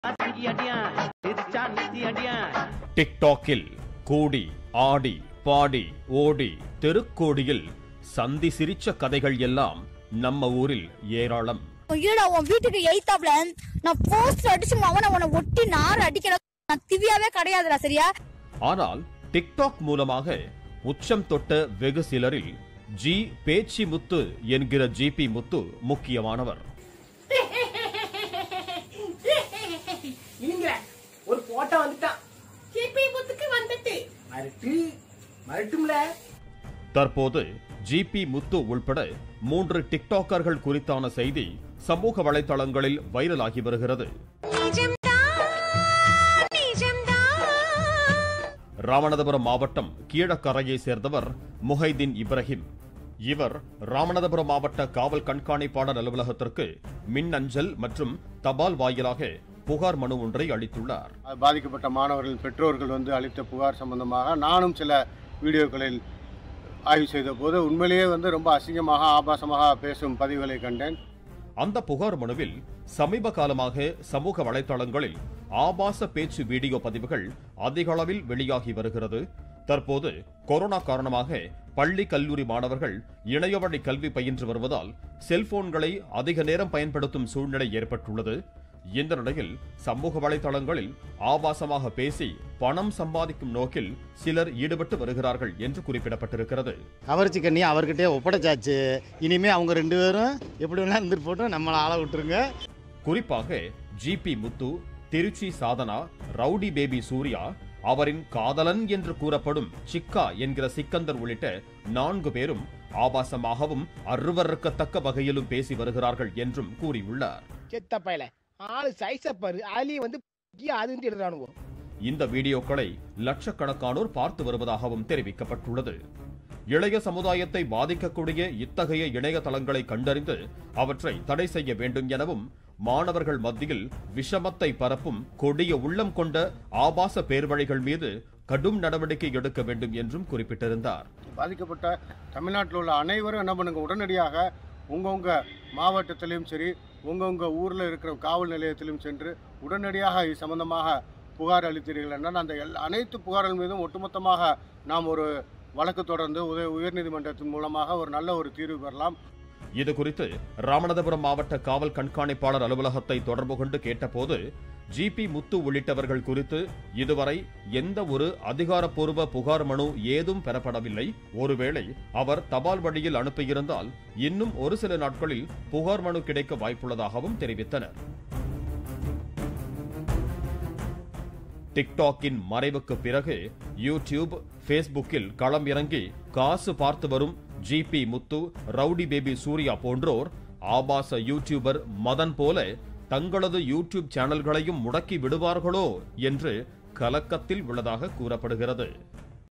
டிக்டாக்கில் கூடி ஆடி பாடி ஓடி தெருக்கோடியில் சந்தி சிரிச்ச கதைகள் எல்லாம் நம்ம ஊரில் ஏராளம் ஐயோடா உன் வீட்டுக்கு எய்த்தாப்ல நான் போஸ்ட் அடிச்சு அவனை உன்னை ஒட்டி நார் அடிக்கிற நான் திவ்யாவே கிடையாதுடா சரியா ஆனால் டிக்டாக் மூலமாக உச்சம் தொட்ட வெகு சிலரில் ஜி பேச்சி முத்து என்கிற ஜிபி முத்து முக்கியமானவர் இல்லைங்க ஒரு போட்டோ வந்துட்டான் கேபி புத்துக்கு வந்துட்டு மறுட்டு மறுட்டும்ல தற்போது ஜிபி முத்து உள்பட மூன்று டிக்டாக்கர்கள் குறித்தான செய்தி சமூக வலைதளங்களில் வைரலாகி வருகிறது ராமநாதபுரம் மாவட்டம் கீழக்கரையை சேர்ந்தவர் முஹைதீன் இப்ராஹிம் இவர் ராமநாதபுரம் மாவட்ட காவல் கண்காணிப்பாளர் அலுவலகத்திற்கு மின்னஞ்சல் மற்றும் தபால் வாயிலாக புகார் மனு ஒன்றை அளித்துள்ளார் பாதிக்கப்பட்ட மாணவர்கள் பெற்றோர்கள் வந்து அளித்த புகார் சம்பந்தமாக நானும் சில வீடியோக்களில் ஆய்வு செய்த போது உண்மையிலேயே வந்து ரொம்ப அசிங்கமாக ஆபாசமாக பேசும் பதிவுகளை கண்டேன் அந்த புகார் மனுவில் சமீப காலமாக சமூக வலைதளங்களில் ஆபாச பேச்சு வீடியோ பதிவுகள் அதிக அளவில் வெளியாகி வருகிறது தற்போது கொரோனா காரணமாக பள்ளி கல்லூரி மாணவர்கள் இணையவழி கல்வி பயின்று வருவதால் செல்போன்களை அதிக நேரம் பயன்படுத்தும் சூழ்நிலை ஏற்பட்டுள்ளது இந்த நிலையில் சமூக வலைதளங்களில் ஆபாசமாக பேசி பணம் சம்பாதிக்கும் நோக்கில் சிலர் ஈடுபட்டு வருகிறார்கள் என்று குறிப்பிடப்பட்டிருக்கிறது கவர்ச்சி கண்ணி அவர்கிட்டயே ஒப்படைச்சாச்சு இனிமே அவங்க ரெண்டு பேரும் எப்படி வேணா இருந்துட்டு போட்டும் நம்மளை ஆள விட்டுருங்க குறிப்பாக GP Muthu Trichy Sadhana rowdy baby Surya அவரின் காதலன் என்று கூறப்படும் சிக்கா என்கிற சிக்கந்தர் உள்ளிட்ட நான்கு பேரும் ஆபாசமாகவும் அருவருக்கத்தக்க வகையிலும் பேசி வருகிறார்கள் என்றும் கூறியுள்ளார் செத்த பயல ஆளு சைஸ பாரு அதுலயும் வந்து அதுன்னு எடுறானுவோ இந்த வீடியோக்களை லட்சக்கணக்கானோர் பார்த்து வருவதாகவும் தெரிவிக்கப்பட்டுள்ளது இளைய சமுதாயத்தை பாதிக்கக்கூடிய இத்தகைய இணையதளங்களை கண்டறிந்து அவற்றை தடை செய்ய வேண்டும் எனவும் மாணவர்கள் மத்தியில் விஷமத்தை பரப்பும் கொடிய உள்ளம் கொண்ட ஆபாச பேர்வழிகள் மீது கடும் நடவடிக்கை எடுக்க வேண்டும் என்றும் குறிப்பிட்டிருந்தார் பாதிக்கப்பட்ட தமிழ்நாட்டில் உள்ள அனைவரும் என்ன பண்ணுங்க உடனடியாக உங்கவுங்க மாவட்டத்திலையும் சரி உங்கவுங்க ஊரில் இருக்கிற காவல் நிலையத்திலும் சென்று உடனடியாக இது சம்பந்தமாக புகார் அளித்தீர்கள் என்றால் அந்த எல் அனைத்து புகார்கள் மீதும் ஒட்டுமொத்தமாக நாம் ஒரு வழக்கு தொடர்ந்து உதய உயர்நீதிமன்றத்தின் மூலமாக ஒரு நல்ல ஒரு தீர்வு பெறலாம் இது குறித்து ராமநாதபுரம் மாவட்ட காவல் கண்காணிப்பாளர் அலுவலகத்தை தொடர்பு கொண்டு கேட்டபோது ஜிபி முத்து உள்ளிட்டவர்கள் குறித்து இதுவரை எந்த ஒரு அதிகாரப்பூர்வ புகார் மனு ஏதும் பெறப்படவில்லை ஒருவேளை அவர் தபால் வழியில் அனுப்பியிருந்தால் இன்னும் ஒரு சில நாட்களில் புகார் மனு கிடைக்க வாய்ப்புள்ளதாகவும் தெரிவித்தனர் டிக்டாக்கின் மறைவுக்கு பிறகு யூடியூப் ஃபேஸ்புக்கில் களம் இறங்கி காசு பார்த்து வரும் GP Muthu rowdy baby Surya போன்றோர் ஆபாச யூடியூபர் மதன் போல தங்களது யூடியூப் சேனல்களையும் முடக்கி விடுவார்களோ என்று கலக்கத்தில் உள்ளதாக கூறப்படுகிறது